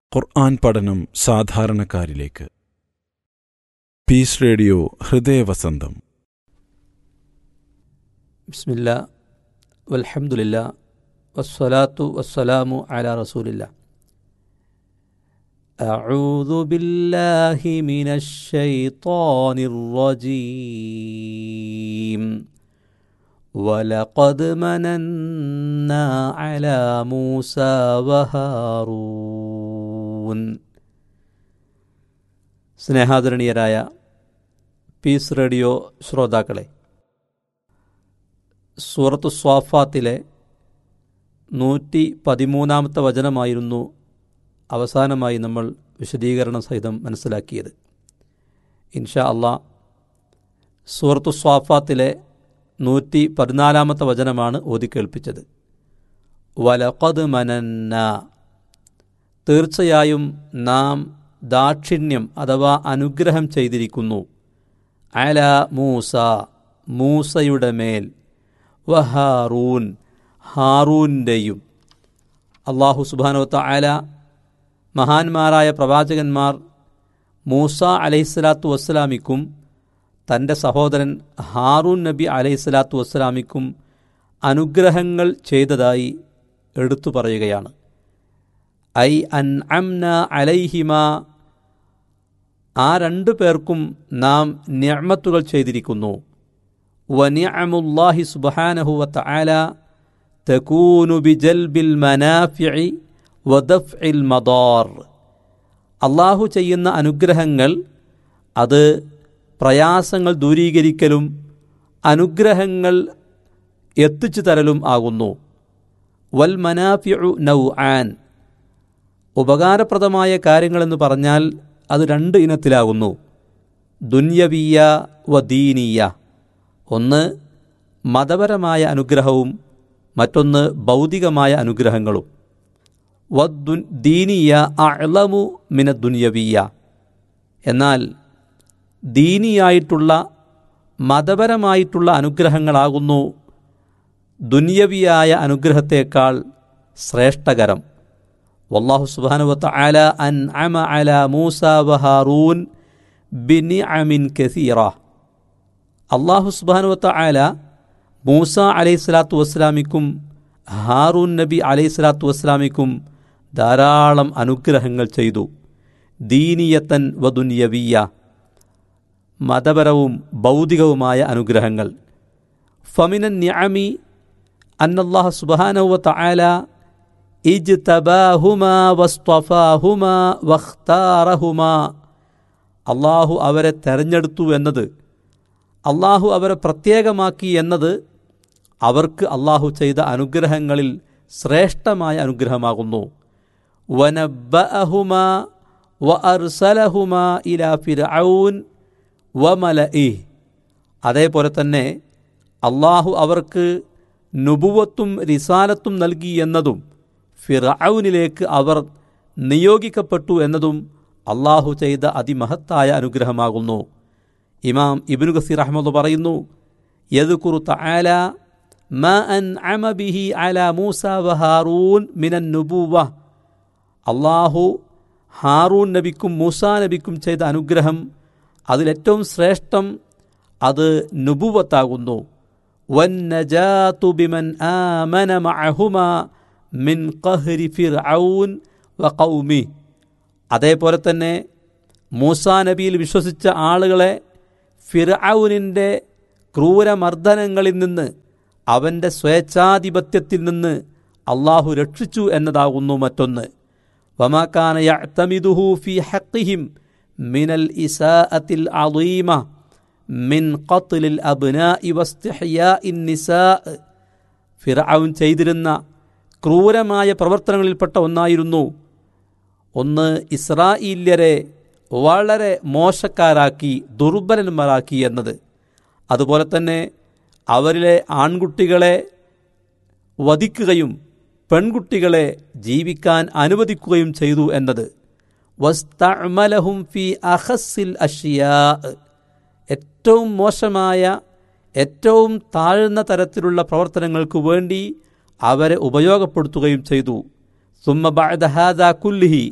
ഖുർആൻ പഠനം സാധാരണക്കാരിലേക്ക് piece radio ഹൃദയവസന്തം ബിസ്മില്ല വൽഹംദുലില്ല വസ്സലാത്തു വസ്സലാമു അലാ റസൂലില്ല أعوذ بالله من الشيطان الرجيم ولقد مننا على موسى وهارون സ്നേഹാദരണീയരായ പീസ് റേഡിയോ ശ്രോതാക്കളെ സൂറത്തു സ്വാഫാത്തിലെ നൂറ്റി പതിമൂന്നാമത്തെ വചനമായിരുന്നു അവസാനമായി നമ്മൾ വിശദീകരണം സഹിതം മനസ്സിലാക്കിയത് ഇൻഷാ അള്ളാ സൂറത്തു സ്വാഫാത്തിലെ നൂറ്റി പതിനാലാമത്തെ വചനമാണ് ഓതിക്കേൾപ്പിച്ചത് വലഖദ് മനന്ന തീർച്ചയായും നാം ദാക്ഷിണ്യം അഥവാ അനുഗ്രഹം ചെയ്തിരിക്കുന്നു അല മൂസ മൂസയുടെ മേൽ വഹാറൂൻ ഹാറൂൻ്റെയും അള്ളാഹു സുബാനോത്ത അല മഹാന്മാരായ പ്രവാചകന്മാർ മൂസ അലൈഹിസ്സലാത്തു വസ്സലാമിക്കും തൻ്റെ സഹോദരൻ ഹാറൂൻ നബി അലൈഹിസ്സലാത്തു വസ്സലാമിക്കും അനുഗ്രഹങ്ങൾ ചെയ്തതായി എടുത്തു പറയുകയാണ് ഐ അൻ അംന അലൈഹിമ ആ രണ്ടു പേർക്കും നാം നിഅമത്തുകൾ ചെയ്തിരിക്കുന്നു വനിഅമുല്ലാഹി സുബ്ഹാനഹു വതആല തകൂനു ബിജൽബിൽ മനാഫിഇ വദഫ്ഇൽ മദാർ അള്ളാഹു ചെയ്യുന്ന അനുഗ്രഹങ്ങൾ അത് പ്രയാസങ്ങൾ ദൂരീകരിക്കലും അനുഗ്രഹങ്ങൾ എത്തിച്ചു തരലും ആകുന്നു വൽ മനാഫിഉ നൗ ആൻ ഉപകാരപ്രദമായ കാര്യങ്ങളെന്ന് പറഞ്ഞാൽ അത് രണ്ട് ഇനത്തിലാകുന്നു ദുന്യവീയ വദീനീയ ഒന്ന് മതപരമായ അനുഗ്രഹവും മറ്റൊന്ന് ഭൗതികമായ അനുഗ്രഹങ്ങളും വദ്ദു ദീനീയ അളമു മിന ദുന്യവീയ എന്നാൽ ദീനിയായിട്ടുള്ള മതപരമായിട്ടുള്ള അനുഗ്രഹങ്ങളാകുന്നു ദുന്യവിയായ അനുഗ്രഹത്തേക്കാൾ ശ്രേഷ്ഠകരം വല്ലാഹു സുബാനുവത്ത അല അൻ അമ അല മൂസ വഹാറൂൻ ബിനി അമിൻ കസീറ അള്ളാഹു സുബാനുവത്ത അല മൂസ അലൈഹി സ്വലാത്തു വസ്സലാമിക്കും ഹാറൂൻ നബി അലൈഹി സ്വലാത്തു വസ്സലാമിക്കും ധാരാളം അനുഗ്രഹങ്ങൾ ചെയ്തു ദീനിയത്തൻ വദുന്യവീയ മതപരവും ഭൗതികവുമായ അനുഗ്രഹങ്ങൾ ഫമിനൻ ന്യാമി അന്നല്ലാഹ സുബാനവത്ത അല ഇജ്തബാഹുമാ വസ്തഫാഹുമാ വഖ്താറഹുമാ അള്ളാഹു അവരെ തെരഞ്ഞെടുത്തു എന്നത് അള്ളാഹു അവരെ പ്രത്യേകമാക്കി എന്നത് അവർക്ക് അള്ളാഹു ചെയ്ത അനുഗ്രഹങ്ങളിൽ ശ്രേഷ്ഠമായ അനുഗ്രഹമാകുന്നു വനബഅഹുമാ വ അർസലഹുമാ ഇലാ ഫിർഔൻ വമല അതേപോലെ തന്നെ അള്ളാഹു അവർക്ക് നുബുവത്തും റിസാലത്തും നൽകി എന്നതും ഫിറൌനിലേക്ക് അവർ നിയോഗിക്കപ്പെട്ടു എന്നതും അള്ളാഹു ചെയ്ത അതിമഹത്തായ അനുഗ്രഹമാകുന്നു ഇമാം ഇബിനു ഗസീർ അഹമ്മദ് പറയുന്നു യദുക്കുറു തആല മാ അൻ അമബിഹി അല മൂസ വഹാറൂൻ മിനൻ നുബൂവ അള്ളാഹു ഹാറൂൻ നബിക്കും മൂസ നബിക്കും ചെയ്ത അനുഗ്രഹം അതിലേറ്റവും ശ്രേഷ്ഠം അത് നുബുവത്താകുന്നു വന്നജാതു ബിമൻ ആമന മഅഹുമ മിൻ ഖഹ്രി ഫിർഔൻ വ ഖൗമി അതേപോലെ തന്നെ മൂസാ നബിയിൽ വിശ്വസിച്ച ആളുകളെ ഫിർഔനിൻ്റെ ക്രൂരമർദ്ദനങ്ങളിൽ നിന്ന് അവൻ്റെ സ്വേച്ഛാധിപത്യത്തിൽ നിന്ന് അള്ളാഹു രക്ഷിച്ചു എന്നതാകുന്നു മറ്റൊന്ന് വമാക്കാന യഅ്തമിദുഹു ഫി ഹഖിഹിം മിനൽ ഇസാഅത്തിൽ അളീമ മിൻ ഖത്ലിൽ അബ്നാഇ വസ്തിഹ്യാഇൻ നിസാ ഫിർഔൻ ചെയ്തിരുന്ന ക്രൂരമായ പ്രവർത്തനങ്ങളിൽപ്പെട്ട ഒന്നായിരുന്നു ഒന്ന് ഇസ്രായേല്യരെ വളരെ മോശക്കാരാക്കി ദുർബലന്മാരാക്കി എന്നത് അതുപോലെ തന്നെ അവരിലെ ആൺകുട്ടികളെ വധിക്കുകയും പെൺകുട്ടികളെ ജീവിക്കാൻ അനുവദിക്കുകയും ചെയ്തു എന്നത് വസ്തഅമലഹും ഫി അഹസ്സിൽ അഷിയാ ഏറ്റവും മോശമായ ഏറ്റവും താഴ്ന്ന തരത്തിലുള്ള പ്രവർത്തനങ്ങൾക്ക് വേണ്ടി അവരെ ഉപയോഗപ്പെടുത്തുകയും ചെയ്തു സുമ്മ ബഅദ ഹാദാ കുല്ലിഹി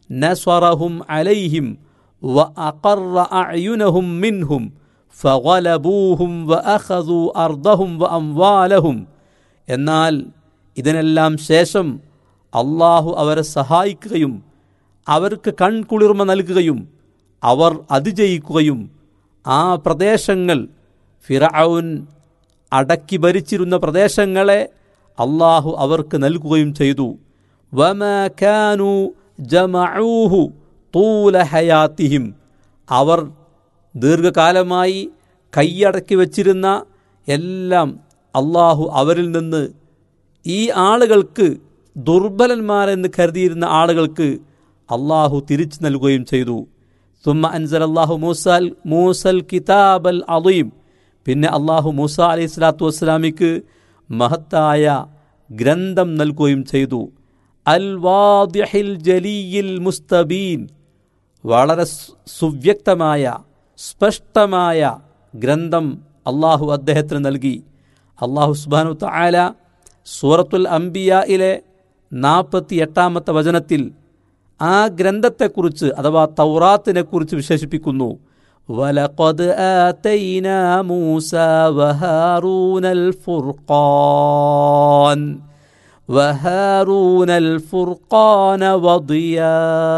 നസ്വറഹും അലൈഹിം വ അഖറ അഅ്യുനഹും മിൻഹും ഫഗലബൂഹും വ അഖദു അർദഹും വ അംവാലഹും എന്നാൽ ഇതിനെല്ലാം ശേഷം അള്ളാഹു അവരെ സഹായിക്കുകയും അവർക്ക് കൺകുളിർമ നൽകുകയും അവർ അതിജയിക്കുകയും ആ പ്രദേശങ്ങൾ ഫിറൌൻ അടക്കി ഭരിച്ചിരുന്ന പ്രദേശങ്ങളെ അള്ളാഹു അവർക്ക് നൽകുകയും ചെയ്തു വമകാനു ജമഊഹു തൂല ഹയാത്തിഹിം അവർ ദീർഘകാലമായി കൈയടക്കി വച്ചിരുന്ന എല്ലാം അള്ളാഹു അവരിൽ നിന്ന് ഈ ആളുകൾക്ക് ദുർബലന്മാരെന്ന് കരുതിയിരുന്ന ആളുകൾക്ക് അള്ളാഹു തിരിച്ചു നൽകുകയും ചെയ്തു സുമ്മ അൻസൽ അള്ളാഹു മൂസൽ മൂസൽ കിതാബൽ അലീം പിന്നെ അള്ളാഹു മൂസ അലൈഹി സ്വലാത്തു വസ്സലാമിക്ക് മഹത്തായ ഗ്രന്ഥം നൽകുകയും ചെയ്തു അൽ വാദിഹിൽ ജലീയിൽ മുസ്തബീൻ വളരെ സു- സുവ്യക്തമായ സ്പഷ്ടമായ ഗ്രന്ഥം അള്ളാഹു അദ്ദേഹത്തിന് നൽകി അള്ളാഹു സുബാനു തആല സൂറത്തുൽ അംബിയയിലെ നാൽപ്പത്തി എട്ടാമത്തെ വചനത്തിൽ ആ ഗ്രന്ഥത്തെക്കുറിച്ച് അഥവാ തൗറാത്തിനെ കുറിച്ച് വിശേഷിപ്പിക്കുന്നു വലഖദ് ആതൈനാ മൂസ വഹാറൂനൽ ഫുർഖാൻ വഹാറൂനൽ ഫുർഖാന വദിയാ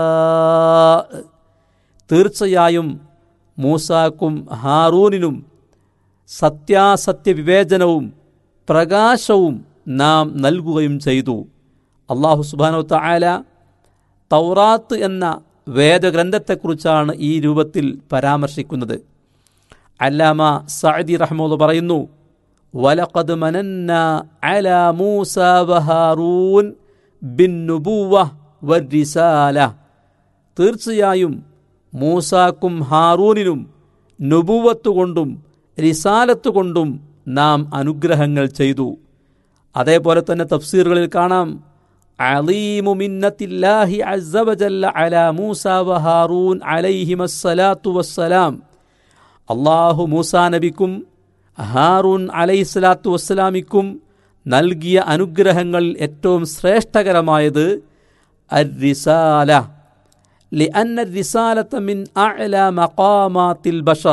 തീർച്ചയായും മൂസാക്കും ഹാറൂനിനും സത്യാസത്യ വിവേചനവും പ്രകാശവും നാം നൽകുകയും ചെയ്തു അള്ളാഹു സുബാനോ തആല തൗറാത്ത് എന്ന വേദഗ്രന്ഥത്തെക്കുറിച്ചാണ് ഈ രൂപത്തിൽ പരാമർശിക്കുന്നത് അല്ലാമ സഅദി റഹ്മോദ് പറയുന്നു വലഖദ് മനന്ന അല മൂസ വഹാറൂൻ ബിൻ നുബുവ വരിസാല തീർച്ചയായും മൂസാക്കും ഹാറൂനിനും നുബുവത്ത് കൊണ്ടും റിസാലത്ത് കൊണ്ടും നാം അനുഗ്രഹങ്ങൾ ചെയ്തു അതേപോലെ തന്നെ തഫ്സീറുകളിൽ കാണാം അലീമു മിന്നത്തില്ലാഹി അസ്സവജല്ല അല മൂസ വഹാറൂൻ അലൈഹിമസ്സലാത്തു വസ്സലാം അള്ളാഹു മൂസാ നബിക്കും ഹാറൂൻ അലൈഹിസ്സലാത്തു വസ്സലാമിക്കും നൽകിയ അനുഗ്രഹങ്ങളിൽ ഏറ്റവും ശ്രേഷ്ഠകരമായത് الرسالة لأن الرسالة من أعلى مقامات البشر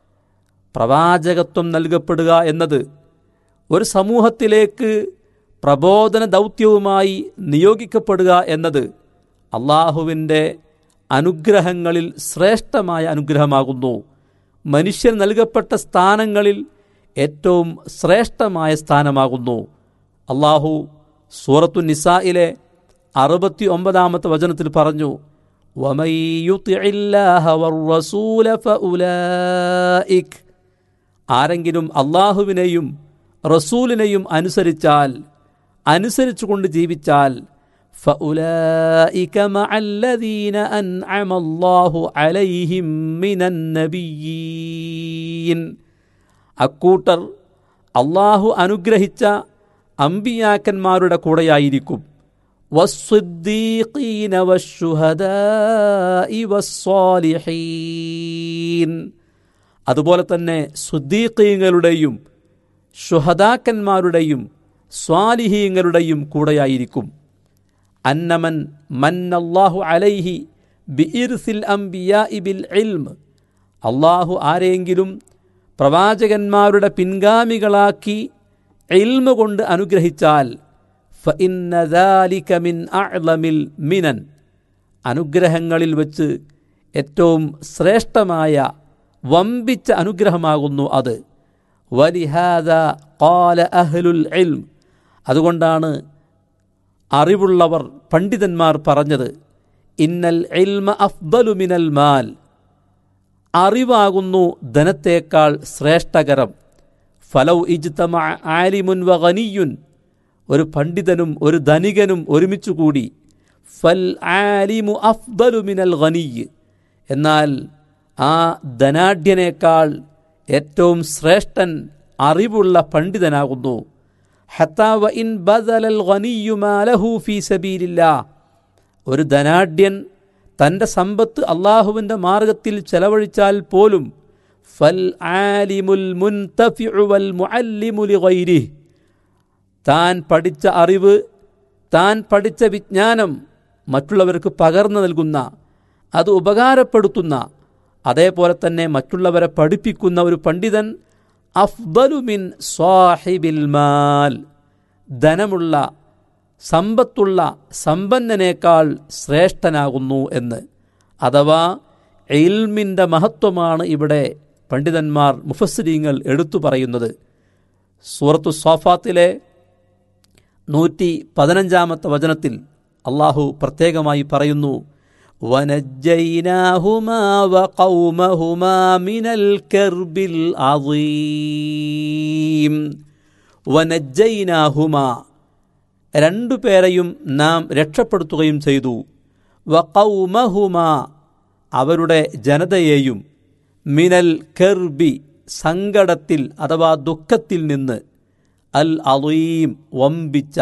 പ്രവാചകത്വം നൽകപ്പെടുക എന്നത് ഒരു സമൂഹത്തിലേക്ക് പ്രബോധന ദൗത്യവുമായി നിയോഗിക്കപ്പെടുക എന്നത് അള്ളാഹുവിൻ്റെ അനുഗ്രഹങ്ങളിൽ ശ്രേഷ്ഠമായ അനുഗ്രഹമാകുന്നു മനുഷ്യൻ നൽകപ്പെട്ട സ്ഥാനങ്ങളിൽ ഏറ്റവും ശ്രേഷ്ഠമായ സ്ഥാനമാകുന്നു അള്ളാഹു സൂറത്തു നിസായിലെ അറുപത്തി ഒമ്പതാമത്തെ വചനത്തിൽ പറഞ്ഞു وَمَن يُطِعِ اللَّهَ وَالرَّسُولَ فَأُولَئِكَ ആരെങ്കിലും അള്ളാഹുവിനെയും റസൂലിനെയും അനുസരിച്ചാൽ അനുസരിച്ചുകൊണ്ട് ജീവിച്ചാൽ فأولئك مع الذين أنعم الله عليهم من النبيين അക്കൂട്ടർ അള്ളാഹു അനുഗ്രഹിച്ച അമ്പിയാക്കന്മാരുടെ കൂടെയായിരിക്കും والصديقين والشهداء والصالحين അതുപോലെ തന്നെ സുദ്ദീഖീങ്ങളുടെയും ഷുഹദാക്കന്മാരുടെയും സ്വാലിഹീങ്ങളുടെയും കൂടെയായിരിക്കും അന്നമൻ മന്നല്ലാഹു അലൈഹി ബിഇർസിൽ അംബിയാ ബിൽ ഇൽമ് അള്ളാഹു ആരെങ്കിലും പ്രവാചകന്മാരുടെ പിൻഗാമികളാക്കി ഇൽമ കൊണ്ട് അനുഗ്രഹിച്ചാൽ ഫഇന്ന ദാലിക മിൻ അഅ്ലമിൽ മിനൻ അനുഗ്രഹങ്ങളിൽ വച്ച് ഏറ്റവും ശ്രേഷ്ഠമായ വമ്പിച്ച അനുഗ്രഹമാകുന്നു അത് വലിഹാദ കാല അഹ്ലുൽ ഇൽം അതുകൊണ്ടാണ് അറിവുള്ളവർ പണ്ഡിതന്മാർ പറഞ്ഞത് ഇന്നൽ ഇൽമ അഫ്ദലു മിനൽ മാൽ അറിവാകുന്നു ധനത്തേക്കാൾ ശ്രേഷ്ഠകരം ഫലൗ ഇജ്തമ ആലിമുൻ വ ഗനിയുൻ ഒരു പണ്ഡിതനും ഒരു ധനികനും ഒരുമിച്ചുകൂടി ഫൽ ആലിമു അഫ്ദലു മിനൽ ഗനിയ് എന്നാൽ ആ ധനാഢ്യനേക്കാൾ ഏറ്റവും ശ്രേഷ്ഠൻ അറിവുള്ള പണ്ഡിതനാകുന്നു ഹത്താവ ഇൻ ബദലൽ ഗനിയു മാലഹു ഫീ സബീലില്ലാ ഒരു ധനാഢ്യൻ തൻ്റെ സമ്പത്ത് അള്ളാഹുവിൻ്റെ മാർഗത്തിൽ ചെലവഴിച്ചാൽ പോലും ഫൽ ആലിമുൽ മുൻതഫിഉ വൽ മുഅല്ലിമു ലിഗൈരിഹ് താൻ പഠിച്ച അറിവ് താൻ പഠിച്ച വിജ്ഞാനം മറ്റുള്ളവർക്ക് പകർന്നു നൽകുന്ന അത് ഉപകാരപ്പെടുത്തുന്ന അതേപോലെ തന്നെ മറ്റുള്ളവരെ പഠിപ്പിക്കുന്ന ഒരു പണ്ഡിതൻ അഫ്ദലുമിൻ സ്വാഹിബിൽ മാൽ ധനമുള്ള സമ്പത്തുള്ള സമ്പന്നനേക്കാൾ ശ്രേഷ്ഠനാകുന്നു എന്ന് അഥവാ എൽമിൻ്റെ മഹത്വമാണ് ഇവിടെ പണ്ഡിതന്മാർ മുഫസ്സിരീങ്ങൾ എടുത്തു പറയുന്നത് സൂറത്തു സ്വാഫാത്തിലെ നൂറ്റി പതിനഞ്ചാമത്തെ വചനത്തിൽ അള്ളാഹു പ്രത്യേകമായി പറയുന്നു വനജ്ജൈനാഹുമാ വഖൗമഹുമാ മിനൽ കർബിൽ അദീം വനജ്ജൈനാഹുമാ രണ്ടുപേരെയും നാം രക്ഷപ്പെടുത്തുകയും ചെയ്തു വഖൗമഹുമാ അവരുടെ ജനതയെയും മിനൽ കർബി സങ്കടത്തിൽ അഥവാ ദുഃഖത്തിൽ നിന്ന് അൽ അലീം വമ്പിച്ച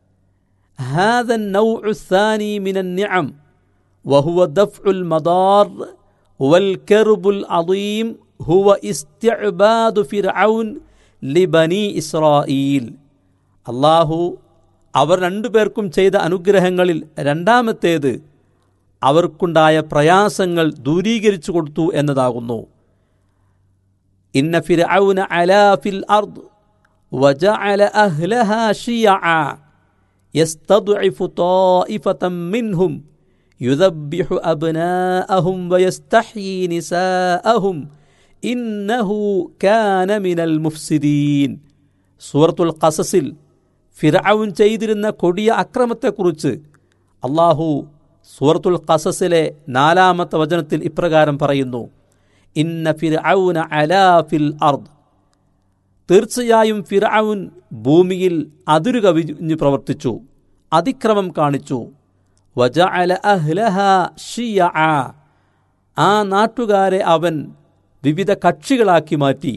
هذا النوع الثاني من النعم وهو دفع المضار والكرب العظيم هو استعباد فرعون لبني إسرائيل അള്ളാഹു അവർ രണ്ടുപേർക്കും ചെയ്ത അനുഗ്രഹങ്ങളിൽ രണ്ടാമത്തേത് അവർക്കുണ്ടായ പ്രയാസങ്ങൾ ദൂരീകരിച്ചു കൊടുത്തു എന്നതാകുന്നു ഇന്ന ഫിർഔന അലാ ഫിൽ അർദ് وجعل أهلها شيعا يستضعف طائفة منهم يذبح أبناءهم ويستحيي نساءهم إنه كان من المفسدين സൂറത്തുൽ ഖസസിൽ ഫിറൌൻ ചെയ്തിരുന്ന കൊടിയ അക്രമത്തെക്കുറിച്ച് അള്ളാഹു സൂറത്തുൽ ഖസസിലെ നാലാമത്തെ വചനത്തിൽ ഇപ്രകാരം പറയുന്നു ഇന്ന ഫിർഔന അലാ ഫിൽ അർദ് തീർച്ചയായും ഫിറൌൻ ഭൂമിയിൽ അതിരു കവിഞ്ഞു പ്രവർത്തിച്ചു അതിക്രമം കാണിച്ചു വജഅല അഹ്ലഹ ഷിയഅ ആ നാട്ടുകാരെ അവൻ വിവിധ കക്ഷികളാക്കി മാറ്റി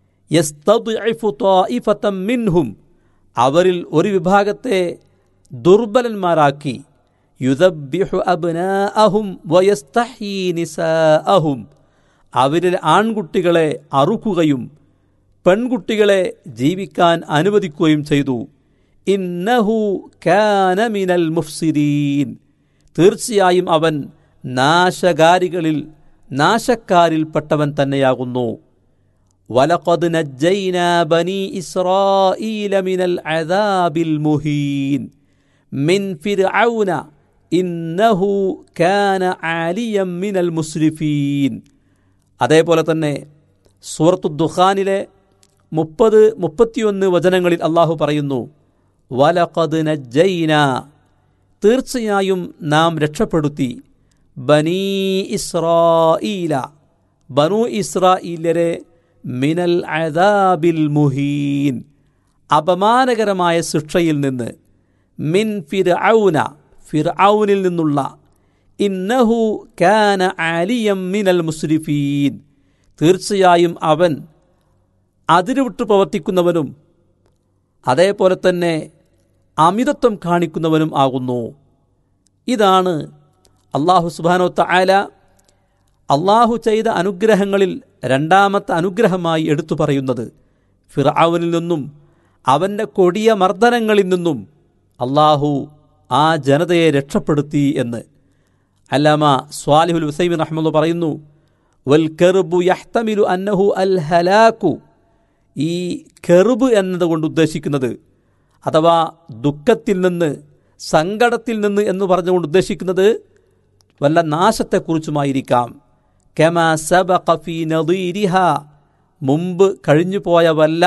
യസ്തദ്ഇഫു ത്വാഇഫതം മിൻഹും അവരിൽ ഒരു വിഭാഗത്തെ ദുർബലന്മാരാക്കി യുദബ്ബിഹു അബ്നാഅഹും വയസ്തഹീ നിസാഅഹും അവരിൽ ആൺകുട്ടികളെ അറുക്കുകയും പെൺകുട്ടികളെ ജീവിക്കാൻ അനുവദിക്കുകയും ചെയ്തു ഇന്നഹു കാന മിനൽ മുഫ്സിദീൻ തീർച്ചയായും അവൻ നാശകാരികളിൽ നാശക്കാരിൽപ്പെട്ടവൻ തന്നെയാകുന്നു വലഖദ് നജ്ജൈന ബനി ഇസ്രായീല മിനൽ അദാബിൽ മുഹീൻ മിൻ ഫിർഔന ഇന്നഹു കാന ആലിയം മിനൽ മുസ്രിഫീൻ അതേപോലെ തന്നെ സൂറത്തു ദുഖാനിലെ മുപ്പത് മുപ്പത്തിയൊന്ന് വചനങ്ങളിൽ അള്ളാഹു പറയുന്നു വലഖദ് നജ്ജൈന തീർച്ചയായും നാം രക്ഷപ്പെടുത്തി ബനീ ഇസ്രായീല ബനു ഇസ്രായേലരെ മിനൽ അദാബിൽ മുഹീൻ അപമാനകരമായ ശിക്ഷയിൽ നിന്ന് മിൻ ഫിർഔന ഫിർഔനിൽ നിന്നുള്ള ഇന്നഹു കാന ആലിയം മിനൽ മുസ്രിഫീൻ തീർച്ചയായും അവൻ അതിരുവിട്ട് പ്രവർത്തിക്കുന്നവനും അതേപോലെ തന്നെ അമിതത്വം കാണിക്കുന്നവനും ആകുന്നു ഇതാണ് അള്ളാഹു സുബാനോത്ത ആല അള്ളാഹു ചെയ്ത അനുഗ്രഹങ്ങളിൽ രണ്ടാമത്തെ അനുഗ്രഹമായി എടുത്തു പറയുന്നത് ഫിറാവുനിൽ നിന്നും അവൻ്റെ കൊടിയ മർദ്ദനങ്ങളിൽ നിന്നും അള്ളാഹു ആ ജനതയെ രക്ഷപ്പെടുത്തി എന്ന് അല്ലാമ സ്വാലിഹുൽ ഹുസൈമിൻ റഹ്മുള്ള പറയുന്നു വൽ കെറുബു യഹ്തമിലു അന്നഹു അൽ ഹലാക്കു ഈ കെറുബ് എന്നതുകൊണ്ട് ഉദ്ദേശിക്കുന്നത് അഥവാ ദുഃഖത്തിൽ നിന്ന് സങ്കടത്തിൽ നിന്ന് എന്ന് പറഞ്ഞുകൊണ്ട് ഉദ്ദേശിക്കുന്നത് വല്ല നാശത്തെക്കുറിച്ചുമായിരിക്കാം കെമ സബഖ ഫീ നദീരിഹ മുമ്പ് കഴിഞ്ഞുപോയ വല്ല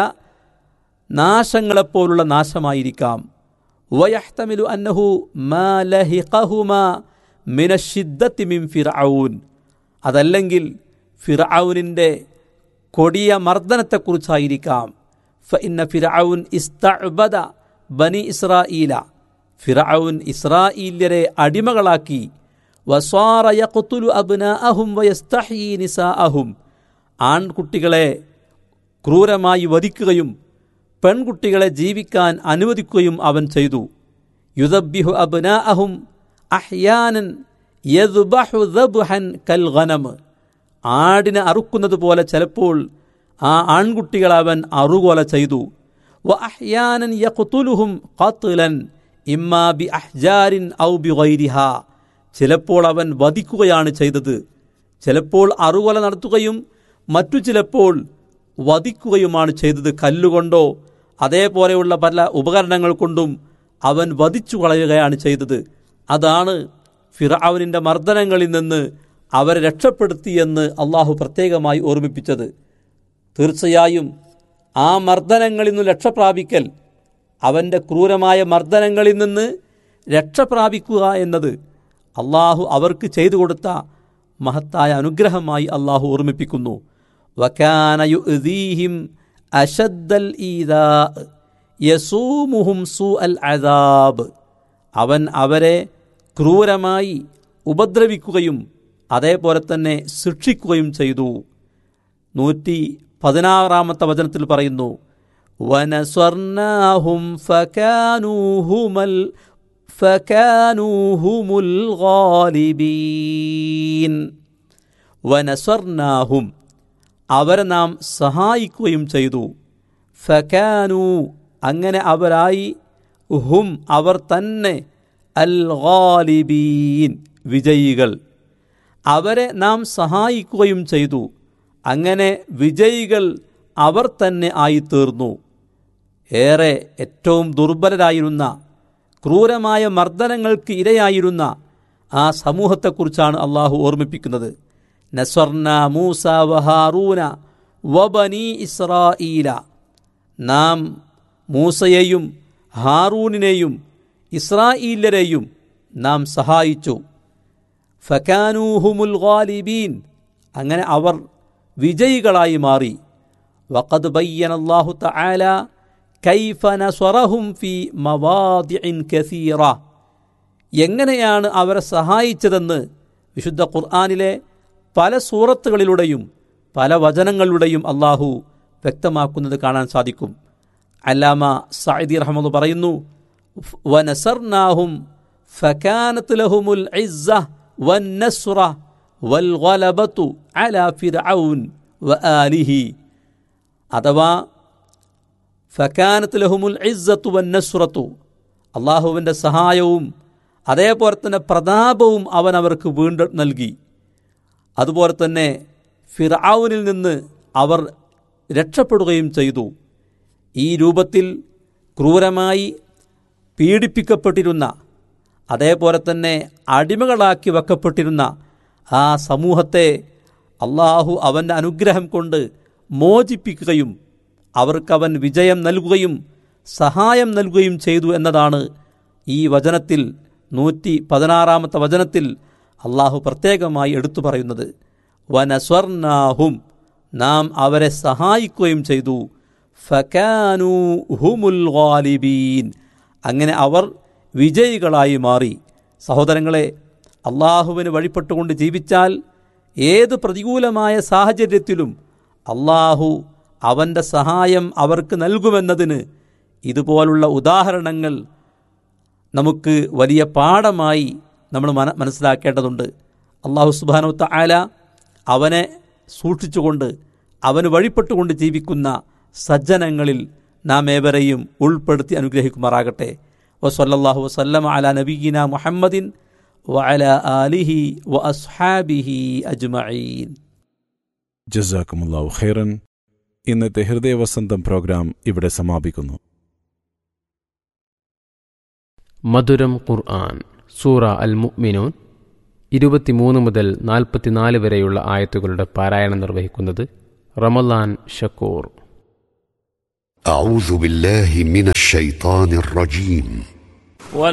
നാശങ്ങളെപ്പോലുള്ള നാശമായിരിക്കാം വയഹ്തമിലു അന്നഹു മാ ലഹിഖഹുമ മിനഷിദ്ദത്തി മിൻ ഫിർഔൻ അതല്ലെങ്കിൽ ഫിർഔനിൻ്റെ കൊടിയ മർദ്ദനത്തെക്കുറിച്ചായിരിക്കാം ഫ ഇന്ന ഫിർഔൻ ഇസ്തഅബദ ബനി ഇസ്രായീല ഫിർഔൻ ഇസ്രായേല്യരെ അടിമകളാക്കി വസ്വാറ യഖ്തുലു അബ്നാഅഹും വയസ്തഹീ നിസാഅഹും ആൺകുട്ടികളെ ക്രൂരമായി വധിക്കുകയും പെൺകുട്ടികളെ ജീവിക്കാൻ അനുവദിക്കുകയും അവൻ ചെയ്തു യുദബ്ബിഹു അബ്നാഅഹും അഹ്യാനൻ യദ്ബഹു ദബ്ഹൻ കൽ ഗനം ആടിനെ അറുക്കുന്നത് പോലെ ചിലപ്പോൾ ആ ആൺകുട്ടികളെ അവൻ അറുകൊല ചെയ്തു വ അഹ്യാനൻ യഖ്തുലുഹും ഖത്ലൻ ഇമ്മാ ബി അഹ്ജാരിൻ ഔ ബി ഗൈരിഹ ചിലപ്പോൾ അവൻ വധിക്കുകയാണ് ചെയ്തത് ചിലപ്പോൾ അറുകൊല നടത്തുകയും മറ്റു ചിലപ്പോൾ വധിക്കുകയുമാണ് ചെയ്തത് കല്ലുകൊണ്ടോ അതേപോലെയുള്ള പല ഉപകരണങ്ങൾ കൊണ്ടും അവൻ വധിച്ചു കളയുകയാണ് ചെയ്തത് അതാണ് ഫിറാവിനിൻ്റെ മർദ്ദനങ്ങളിൽ നിന്ന് അവരെ രക്ഷപ്പെടുത്തിയെന്ന് അള്ളാഹു പ്രത്യേകമായി ഓർമ്മിപ്പിച്ചത് തീർച്ചയായും ആ മർദ്ദനങ്ങളിൽ നിന്ന് രക്ഷപ്രാപിക്കൽ അവൻ്റെ ക്രൂരമായ മർദ്ദനങ്ങളിൽ നിന്ന് രക്ഷപ്രാപിക്കുക എന്നത് അള്ളാഹു അവർക്ക് ചെയ്തു കൊടുത്ത മഹത്തായ അനുഗ്രഹമായി അള്ളാഹു ഓർമ്മിപ്പിക്കുന്നു വക്കാനയുദീഹിം അഷദ്ദൽ ഈദാ യസൂമുഹും സു അൽ അദാബ് അവൻ അവരെ ക്രൂരമായി ഉപദ്രവിക്കുകയും അതേപോലെ തന്നെ ശിക്ഷിക്കുകയും ചെയ്തു നൂറ്റി പതിനാറാമത്തെ വചനത്തിൽ പറയുന്നു വനസ്വർണാഹും ഫകാനൂഹുമൽ ഫകാനൂഹുമുൽ ഗാലിബീൻ വനസ്വർണാഹും അവരെ നാം സഹായിക്കുകയും ചെയ്തു ഫകാനു അങ്ങനെ അവരായി ഹും അവർ തന്നെ അൽ ഗാലിബീൻ വിജയികൾ അവരെ നാം സഹായിക്കുകയും ചെയ്തു അങ്ങനെ വിജയികൾ അവർ തന്നെ ആയിത്തീർന്നു ഏറെ ഏറ്റവും ദുർബലരായിരുന്ന ക്രൂരമായ മർദ്ദനങ്ങൾക്ക് ഇരയായിരുന്ന ആ സമൂഹത്തെക്കുറിച്ചാണ് അള്ളാഹു ഓർമ്മിപ്പിക്കുന്നത് നസ്വർന മൂസ വഹാറൂന വബനി ഇസ്രാഈല നാം മൂസയെയും ഹാറൂനിനെയും ഇസ്രായേലരെയും നാം സഹായിച്ചു ഫക്കാനൂഹുമുൽ ഗാലിബീൻ അങ്ങനെ അവർ വിജയികളായി മാറി വഖദ് ബയ്യന അല്ലാഹു തആല കൈഫ നസ്വറഹും ഫി മവാദിഇൻ കസീറ എങ്ങനെയാണ് അവരെ സഹായിച്ചതെന്ന് വിശുദ്ധ ഖുർആനിലെ പല സൂറത്തുകളിലൂടെയും പല വചനങ്ങളിലൂടെയും അള്ളാഹു വ്യക്തമാക്കുന്നത് കാണാൻ സാധിക്കും അല്ലാമ സഅദി റഹ്മദ് പറയുന്നു വനസർനാഹും ഫകാനത്ത് ലഹുമുൽ ഇസ്സ വന്നസ്റ വൽഗലബത്തു അലാ ഫിർഔൻ വആലിഹി അഥവാ ഫക്കാനത്ത് ലഹുമുൽ ഇസ്സത്തു വന്നസ്റത്തു അള്ളാഹുവിൻ്റെ സഹായവും അതേപോലെ തന്നെ പ്രതാപവും അവൻ അവർക്ക് വീണ്ടും നൽകി അതുപോലെ തന്നെ ഫിർഔനിൽ നിന്ന് അവർ രക്ഷപ്പെടുകയും ചെയ്തു ഈ രൂപത്തിൽ ക്രൂരമായി പീഡിപ്പിക്കപ്പെട്ടിരുന്ന അതേപോലെ തന്നെ അടിമകളാക്കി വെക്കപ്പെട്ടിരുന്ന ആ സമൂഹത്തെ അള്ളാഹു അവൻ്റെ അനുഗ്രഹം കൊണ്ട് മോചിപ്പിക്കുകയും അവർക്കവൻ വിജയം നൽകുകയും സഹായം നൽകുകയും ചെയ്തു എന്നതാണ് ഈ വചനത്തിൽ നൂറ്റി പതിനാറാമത്തെ വചനത്തിൽ അള്ളാഹു പ്രത്യേകമായി എടുത്തു പറയുന്നത് വനസ്വർണാഹും നാം അവരെ സഹായിക്കുകയും ചെയ്തു ഫക്കാനു ഹുമുൽ ഗാലിബീൻ അങ്ങനെ അവർ വിജയികളായി മാറി സഹോദരങ്ങളെ അള്ളാഹുവിന് വഴിപ്പെട്ടുകൊണ്ട് ജീവിച്ചാൽ ഏത് പ്രതികൂലമായ സാഹചര്യത്തിലും അള്ളാഹു അവൻ്റെ സഹായം അവർക്ക് നൽകുമെന്നതിന് ഇതുപോലുള്ള ഉദാഹരണങ്ങൾ നമുക്ക് വലിയ പാഠമായി നമ്മൾ മന മനസ്സിലാക്കേണ്ടതുണ്ട് അള്ളാഹു സുബാനോത്ത ആല അവനെ സൂക്ഷിച്ചുകൊണ്ട് അവന് വഴിപ്പെട്ടുകൊണ്ട് ജീവിക്കുന്ന സജ്ജനങ്ങളിൽ നാം ഏവരെയും ഉൾപ്പെടുത്തി അനുഗ്രഹിക്കുമാറാകട്ടെ വസല്ലാഹു വസ്ലം അല നബീന മുഹമ്മദിൻ വഅല ആലിഹി വ അസ്ഹാബിഹി അജ്മഈൻ ജസാക്കുമുല്ലാഹു ഖൈറൻ ഇന്നത്തെ ഹൃദയവസന്തം പ്രോഗ്രാം ഇവിടെ സമാപിക്കുന്നു മധുരം ഖുർആൻ സൂറ അൽ മുഅ്മിനൂൻ ഇരുപത്തിമൂന്ന് മുതൽ നാൽപ്പത്തിനാല് വരെയുള്ള ആയത്തുകളുടെ പാരായണം നിർവഹിക്കുന്നത് റമലാൻ ഷക്കൂർ أعوذ بالله من الشيطان الرجيم